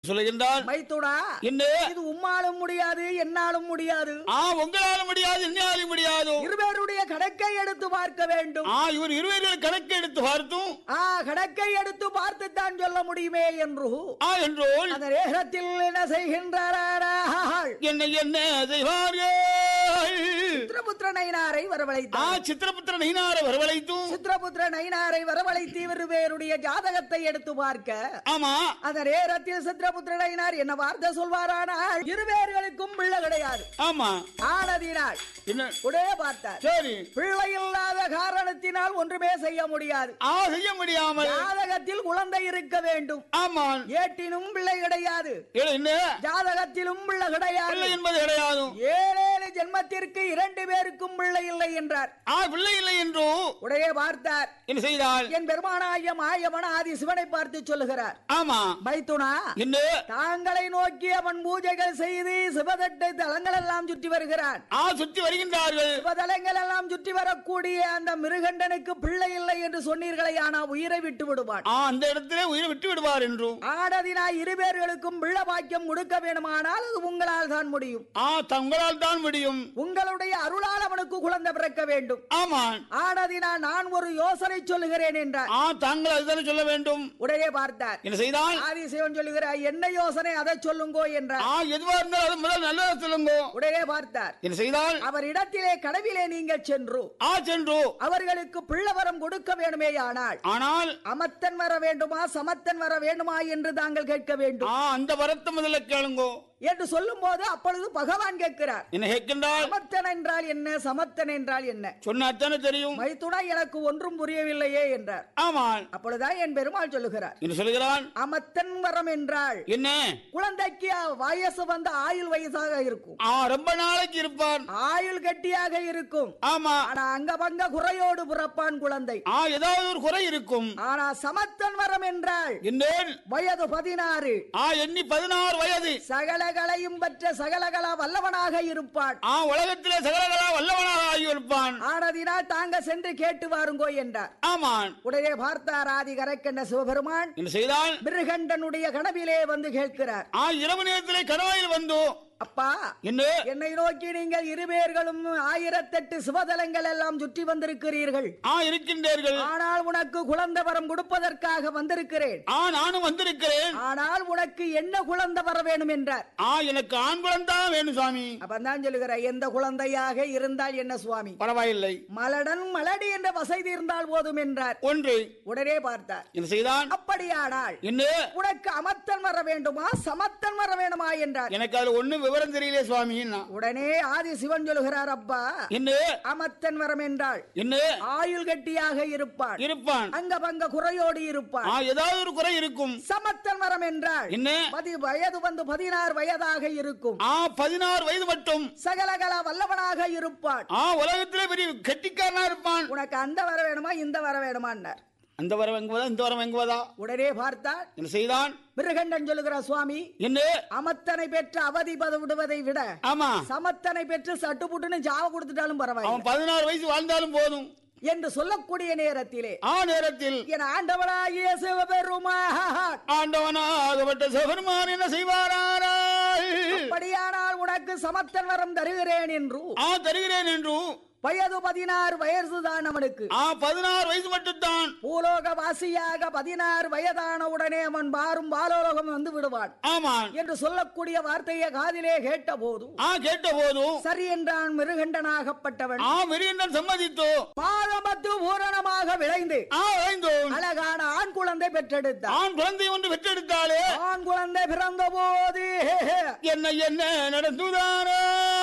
சொல்லுகின்றான் மைத்துடா என்ன இது உம்மாலும் முடியாது என்னாலும் முடியாது ஆ உங்களால முடியாது என்னாலும் முடியாது இருவருடைய கணக்கை எடுத்து பார்க்க வேண்டும் ஆ இவர் இருவர்கள் கணக்கு எடுத்து பார்த்தும் ஆ கணக்கை எடுத்து பார்த்துத்தான் சொல்ல முடியுமே என்று ஆ என்றோல் அந்த நேரத்தில் என்ன செய்கின்றார்கள் என்ன என்ன செய்வார்கள் சித்திரபுத்திர நயினாரை ஆ வரவழைத்தார் சித்திரபுத்திர நயினார வரவழைத்தும் சித்திரபுத்திர நயினாரை வரவழைத்து இவர் பேருடைய ஜாதகத்தை எடுத்து பார்க்க ஆமா அந்த நேரத்தில் சித்திரபுத்திர நயினார் என்ன வார்த்தை சொல்வாரானால் இருவேர்களுக்கும் பிள்ளை கிடையாது ஆமா ஆனதினால் என்ன உடே பார்த்தார் சரி பிள்ளை இல்லாத காரணத்தினால் ஒன்றுமே செய்ய முடியாது ஆ செய்ய முடியாமல் ஜாதகத்தில் குழந்தை இருக்க வேண்டும் ஆமா ஏட்டினும் பிள்ளை கிடையாது ஏ- என்ன ஜாதகத்திலும் பிள்ளை கிடையாது பிள்ளை என்பது கிடையாது ஏழேழு ஜென்மத்திற்கு இரண்டு பேருக்கும் பிள்ளை இல்லை என்றார் ஆ பிள்ளை இல்லை என்றும் உடைய பார்த்தார் என்ன செய்தால் என் பெருமானாய மாயவன் ஆதி சிவனை பார்த்து சொல்லுகிறார் ஆமா மைத்துனா என்ன தாங்களை நோக்கி அவன் பூஜைகள் செய்து சிவதட்டை தலங்கள் எல்லாம் சுற்றி வருகிறான் ஆ சுற்றி வருகின்றார்கள் சிவதலங்கள் எல்லாம் சுற்றி வரக்கூடிய அந்த மிருகண்டனுக்கு பிள்ளை இல்லை என்று சொன்னீர்களே ஆனா உயிரை விட்டு விடுவான் ஆ அந்த இடத்திலே உயிரை விட்டு விடுவார் என்றும் ஆடதினா இருபேர்களுக்கும் பிள்ளை பாக்கியம் கொடுக்க வேண்டுமானால் அது உங்களால் தான் முடியும் ஆ தங்களால் தான் முடியும் உங்களுடைய அருளால் அவனுக்கு குழந்தை பிறக்க வேண்டும் ஆமா ஆடதினா நான் ஒரு யோசனை சொல்லுகிறேன் என்றார் ஆ தாங்கள் அதுதானே சொல்ல வேண்டும் உடனே பார்த்தார் என்ன செய்தால் ஆதிசிவன் சொல்லுகிறார் என்ன யோசனை அதை சொல்லுங்கோ என்றார் ஆ எதுவா இருந்தாலும் அது முதல் நல்லதா சொல்லுங்க உடனே பார்த்தார் என்ன செய்தால் அவர் இடத்திலே கனவிலே நீங்கள் சென்று ஆ சென்று அவர்களுக்கு பிள்ளவரம் கொடுக்க வேண்டுமேயானால் ஆனால் அமத்தன் வர வேண்டுமா சமத்தன் வர வேண்டுமா என்று தாங்கள் கேட்க வேண்டும் ஆ அந்த வரத்தை முதல்ல கேளுங்கோ என்று சொல்லும் போது அப்பொழுது பகவான் கேட்கிறார் என்ன கேட்கின்றால் சமத்தன் என்றால் என்ன சமத்தன் என்றால் என்ன சொன்னாத்தானே தெரியும் மைத்துடா எனக்கு ஒன்றும் புரியவில்லையே என்றார் ஆமாம் அப்பொழுதுதான் என் பெருமாள் சொல்லுகிறார் என்ன சொல்லுகிறான் அமத்தன் வரம் என்றால் என்ன குழந்தைக்கு வயசு வந்து ஆயுள் வயசாக இருக்கும் ஆ ரொம்ப நாளைக்கு இருப்பான் ஆயுள் கட்டியாக இருக்கும் ஆமா ஆனா அங்க பங்க குறையோடு பிறப்பான் குழந்தை ஆ ஏதாவது ஒரு குறை இருக்கும் ஆனா சமத்தன் வரம் என்றால் என்னேன் வயது பதினாறு ஆ எண்ணி பதினாறு வயது சகலகளையும் பெற்ற சகலகல வல்லவனாக இருப்பான் ஆ உலகத்திலே சகலகலா வல்லவனாக ஆகியிருப்பான் ஆனதினால் தாங்க சென்று கேட்டு வாருங்கோ என்றார் ஆமான் உடனே பார்த்தார் ஆதி கரைக்கண்ட சிவபெருமான் என்ன செய்தான் மிருகண்டனுடைய கனவிலே வந்து கேட்கிறார் ஆ இரவு நேரத்திலே கணவாயில் வந்து அப்பா என்ன என்னை நோக்கி நீங்கள் இருபேர்களும் ஆயிரத்தெட்டு சிவதலங்கள் எல்லாம் சுற்றி வந்திருக்கிறீர்கள் ஆ இருக்கின்றீர்கள் ஆனால் உனக்கு குழந்தை வரம் கொடுப்பதற்காக வந்திருக்கிறேன் ஆ நானும் வந்திருக்கிறேன் ஆனால் உனக்கு என்ன குழந்தை வர வேணும் என்றார் ஆ எனக்கு ஆண் குழந்தை வேணும் சுவாமி அப்பதான் சொல்லுகிற எந்த குழந்தையாக இருந்தால் என்ன சுவாமி பரவாயில்லை மலடன் மலடி என்ற வசதி இருந்தால் போதும் என்றார் ஒன்று உடனே பார்த்தார் என்ன செய்தான் அப்படியானால் என்ன உனக்கு அமத்தன் வர வேண்டுமா சமத்தன் வர வேண்டுமா என்றார் எனக்கு அதுல ஒண்ணு விவரம் தெரியல சுவாமி உடனே ஆதி சிவன் சொல்லுகிறார் அப்பா என்ன அமத்தன் வரம் என்றால் என்ன ஆயுள் கட்டியாக இருப்பான் இருப்பான் அங்க பங்க குறையோடு இருப்பான் ஆ ஏதாவது ஒரு குறை இருக்கும் சமத்தன் வரம் என்றால் என்ன பதி வயது வந்து பதினாறு வயதாக இருக்கும் ஆ பதினாறு வயது மட்டும் சகலகல வல்லவனாக இருப்பான் ஆ உலகத்திலே பெரிய கெட்டிக்காரனா இருப்பான் உனக்கு அந்த வர வேணுமா இந்த வர வேணுமான்னார் அந்த வரம் எங்குவதா இந்த வரம் எங்குவதா உடனே பார்த்தார் என்ன செய்தான் மிருகண்டன் சொல்லுகிறார் சுவாமி என்ன அமத்தனை பெற்று அவதிபத விடுவதை விட ஆமா சமத்தனை பெற்று சட்டுப்புட்டுன்னு ஜாவ கொடுத்துட்டாலும் பரவாயில்லை அவன் பதினாறு வயசு வாழ்ந்தாலும் போதும் என்று சொல்லக்கூடிய நேரத்திலே ஆ நேரத்தில் என் ஆண்டவனாகிய சிவபெருமான் ஆண்டவனாகப்பட்ட சிவபெருமான் என்ன செய்வாராய் அப்படியானால் உனக்கு சமத்தன் வரம் தருகிறேன் என்று ஆ தருகிறேன் என்று வயது பதினாறு வயசுதான் அவனுக்கு ஆ பதினாறு வயசு மட்டும்தான் பூலோக வாசியாக பதினாறு வயதான உடனே அவன் பாரும் பாலோலகம் வந்து விடுவான் ஆமான் என்று சொல்லக்கூடிய வார்த்தையை காதிலே கேட்ட போது ஆ கேட்ட போதும் சரி என்றான் மிருகண்டனாகப்பட்டவன் ஆ மிரியண்டன் சம்மதித்தோ பாதமத்து பூரணமாக விளைந்து ஆ வைந்தோன் அழகான ஆண் குழந்தை பெற்றெடுத்தான் ஆண் குழந்தை ஒன்று பெற்றெடுத்தாலே ஆண் குழந்தை பிறந்த போது என்ன என்ன நடந்துதானே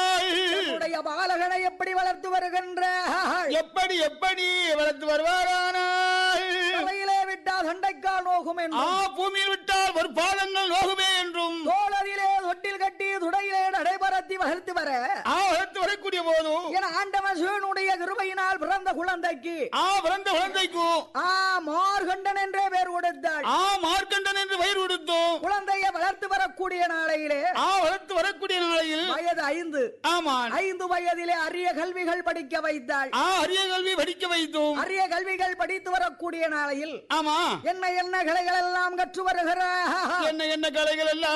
தன்னுடைய பாலகனை எப்படி வளர்த்து வருகின்ற எப்படி எப்படி வளர்த்து வருவாரானால் தலையிலே விட்டால் சண்டைக்கால் நோகும் ஆ என்றும் பூமியில் விட்டால் ஒரு பாதங்கள் நோகுமே என்றும் தோளதிலே தொட்டில் கட்டி துடையிலே நடைபெறத்தி வளர்த்து வர ஆ வளர்த்து வரக்கூடிய போதும் என ஆண்டவன் சிவனுடைய கிருபையினால் பிறந்த குழந்தைக்கு ஆ பிறந்த குழந்தைக்கும் ஆ மார்கண்டன் என்றே பேர் கொடுத்தாள் ஆ மார்க்கண்டன் என்று பயிர் கொடுத்தோம் குழந்தையை வளர்த்து வரக்கூடிய நாளையிலே ஆ வளர்த்து வரக்கூடிய நாளையில் வயது ஐந்து ஆமான் ஐந்து வயதிலே அரிய கல்விகள் படிக்க வைத்தாள் ஆ அரிய கல்வி படிக்க வைத்தோம் அரிய கல்விகள் படித்து வரக்கூடிய நாளையில் ஆமா என்ன என்ன கலைகள் எல்லாம் கற்று வருகிறார் என்ன என்ன கலைகள் எல்லாம்